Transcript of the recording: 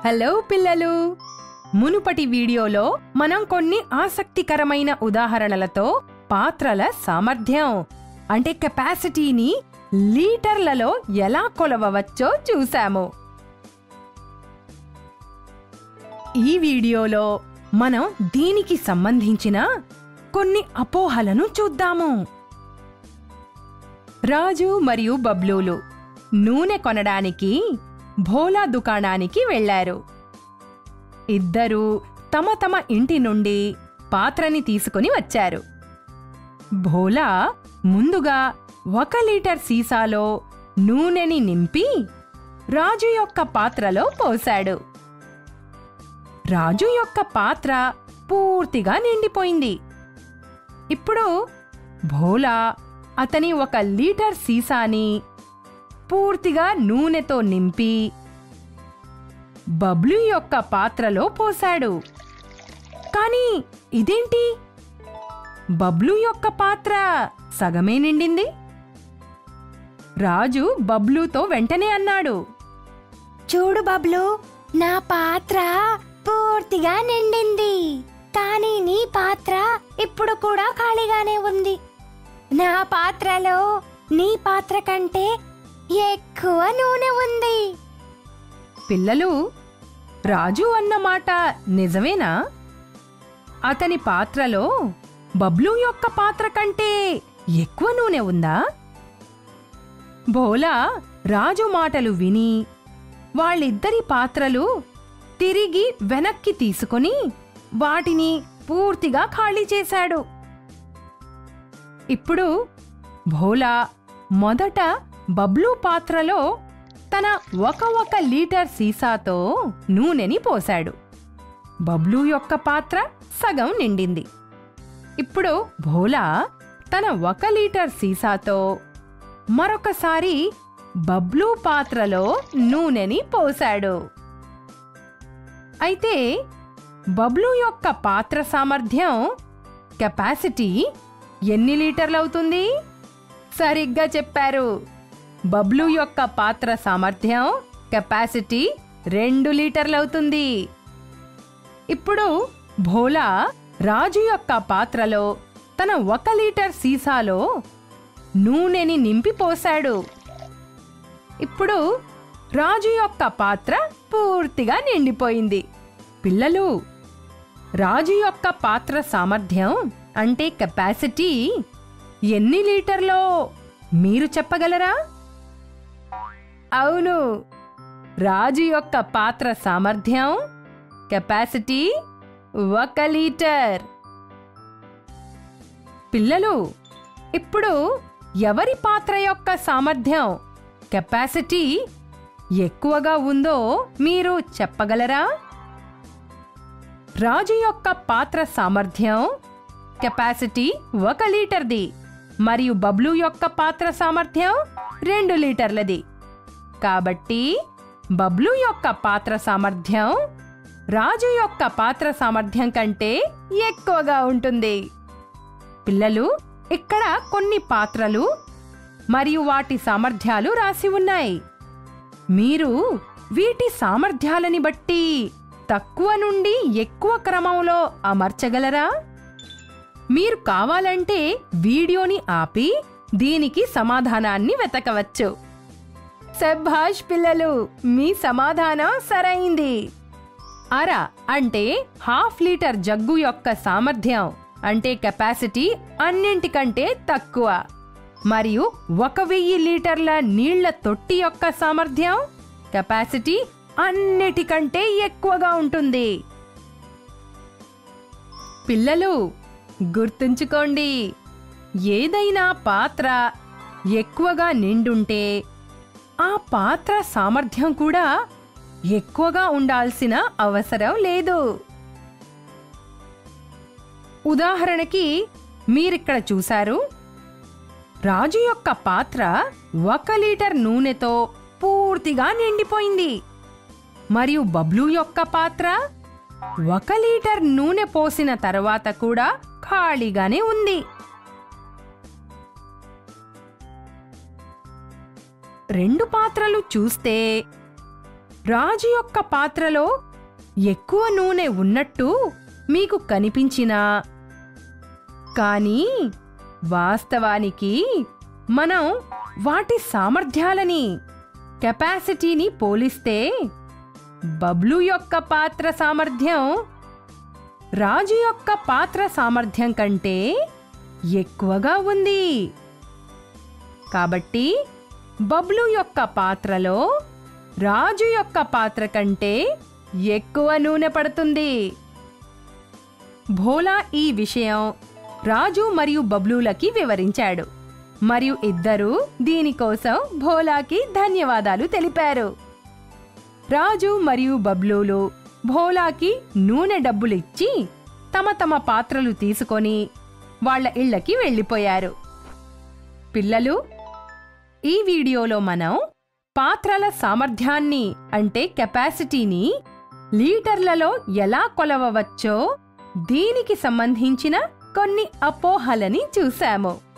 hello పిల్లలు మునుపటి వీడియోలో మనం కొన్ని ఆసక్తికరమైన ఉదాహరణలతో పాత్రల సామర్థ్యం అంటే కెపాసిటీని లీటర్లలో ఎలా కొలవవచ్చో చూశాము ఈ వీడియోలో మనం దీనికి సంబంధించిన కొన్ని అపోహలను చూద్దాము రాజు మరియు బబ్లూలు నూనె కొనడానికి భోలా దుకాణానికి వెళ్లారు ఇద్దరూ తమ తమ ఇంటి నుండి పాత్రని తీసుకుని వచ్చారు భోలా ముందుగా ఒక లీటర్ సీసాలో నూనెని నింపి రాజు యొక్క పాత్రలో పోశాడు రాజు యొక్క పాత్ర పూర్తిగా నిండిపోయింది ఇప్పుడు భోలా అతని ఒక లీటర్ సీసాని పూర్తిగా నూనెతో నింపి బబ్లు యొక్క పాత్రలో పోశాడు కానీ ఇదేంటి బబ్లు యొక్క పాత్ర సగమే నిండింది రాజు బబ్లుతో వెంటనే అన్నాడు చూడు బబ్లు నా పాత్ర పూర్తిగా నిండింది కానీ నీ పాత్ర ఇప్పుడు కూడా ఖాళీగానే ఉంది నా పాత్రలో నీ పాత్ర కంటే ఎక్కువ నూనె ఉంది పిల్లలు రాజు అన్న మాట నిజమేనా అతని పాత్రలో బబ్లు యొక్క పాత్ర కంటే ఎక్కువ నూనె ఉందా భోలా రాజు మాటలు విని వాళ్ళిద్దరి పాత్రలు తిరిగి వెనక్కి తీసుకొని వాటిని పూర్తిగా ఖాళీ చేశాడు ఇప్పుడు భోలా మొదట బబ్లు పాత్రలో తన ఒక ఒక లీటర్ సీసాతో నూనెని పోశాడు బబ్లు యొక్క పాత్ర సగం నిండింది ఇప్పుడు భోలా తన ఒక లీటర్ సీసాతో మరొకసారి బబ్లు పాత్రలో నూనెని పోశాడు అయితే బబ్లు యొక్క పాత్ర సామర్థ్యం కెపాసిటీ ఎన్ని లీటర్లవుతుంది సరిగ్గా చెప్పారు బబ్లు యొక్క పాత్ర సామర్థ్యం కెపాసిటీ రెండు లీటర్లవుతుంది ఇప్పుడు భోలా రాజు యొక్క పాత్రలో తన ఒక లీటర్ సీసాలో నూనెని నింపి పోశాడు ఇప్పుడు రాజు యొక్క పాత్ర పూర్తిగా నిండిపోయింది పిల్లలు రాజు యొక్క పాత్ర సామర్థ్యం అంటే కెపాసిటీ ఎన్ని లీటర్లో మీరు చెప్పగలరా అవును రాజు యొక్క పాత్ర సామర్థ్యం కెపాసిటీ ఒక లీటర్ పిల్లలు ఇప్పుడు ఎవరి పాత్ర యొక్క సామర్థ్యం కెపాసిటీ ఎక్కువగా ఉందో మీరు చెప్పగలరా రాజు యొక్క పాత్ర సామర్థ్యం కెపాసిటీ ఒక లీటర్ది మరియు బబ్లు యొక్క పాత్ర సామర్థ్యం రెండు లీటర్లది కాబట్టి బబ్లు యొక్క పాత్ర సామర్థ్యం రాజు యొక్క పాత్ర సామర్థ్యం కంటే ఎక్కువగా ఉంటుంది పిల్లలు ఇక్కడ కొన్ని పాత్రలు మరియు వాటి సామర్థ్యాలు రాసి ఉన్నాయి మీరు వీటి సామర్థ్యాలని బట్టి తక్కువ నుండి ఎక్కువ క్రమంలో అమర్చగలరా మీరు కావాలంటే వీడియోని ఆపి దీనికి సమాధానాన్ని వెతకవచ్చు సభాష్ పిల్లలు మీ సమాధానం సరైంది అర అంటే హాఫ్ లీటర్ జగ్గు యొక్క సామర్థ్యం అంటే కెపాసిటీ అన్నింటికంటే తక్కువ మరియు ఒక వెయ్యి లీటర్ల నీళ్ల తొట్టి యొక్క సామర్థ్యం కెపాసిటీ అన్నిటికంటే ఎక్కువగా ఉంటుంది పిల్లలు గుర్తుంచుకోండి ఏదైనా పాత్ర ఎక్కువగా నిండుంటే ఆ పాత్ర సామర్థ్యం కూడా ఎక్కువగా ఉండాల్సిన అవసరం లేదు ఉదాహరణకి మీరిక్కడ చూశారు రాజు యొక్క పాత్ర ఒక లీటర్ నూనెతో పూర్తిగా నిండిపోయింది మరియు బబ్లు యొక్క పాత్ర ఒక లీటర్ నూనె పోసిన తర్వాత కూడా ఖాళీగానే ఉంది రెండు పాత్రలు చూస్తే రాజు యొక్క పాత్రలో ఎక్కువ నూనె ఉన్నట్టు మీకు కనిపించినా కానీ వాస్తవానికి మనం వాటి సామర్థ్యాలని కెపాసిటీని పోలిస్తే బబ్లు యొక్క పాత్ర సామర్థ్యం రాజు యొక్క పాత్ర సామర్థ్యం కంటే ఎక్కువగా ఉంది కాబట్టి బబ్లు యొక్క పాత్రలో రాజు యొక్క పాత్ర కంటే ఎక్కువ నూనె పడుతుంది భోలా ఈ విషయం రాజు మరియు బబ్లూలకి వివరించాడు మరియు ఇద్దరూ దీనికోసం భోలాకి ధన్యవాదాలు తెలిపారు రాజు మరియు బబ్లూలు భోలాకి నూనె డబ్బులిచ్చి తమ తమ పాత్రలు తీసుకొని వాళ్ళ ఇళ్ళకి వెళ్ళిపోయారు పిల్లలు ఈ వీడియోలో మనం పాత్రల సామర్థ్యాన్ని అంటే కెపాసిటీని లీటర్లలో ఎలా కొలవవచ్చో దీనికి సంబంధించిన కొన్ని అపోహలని చూశాము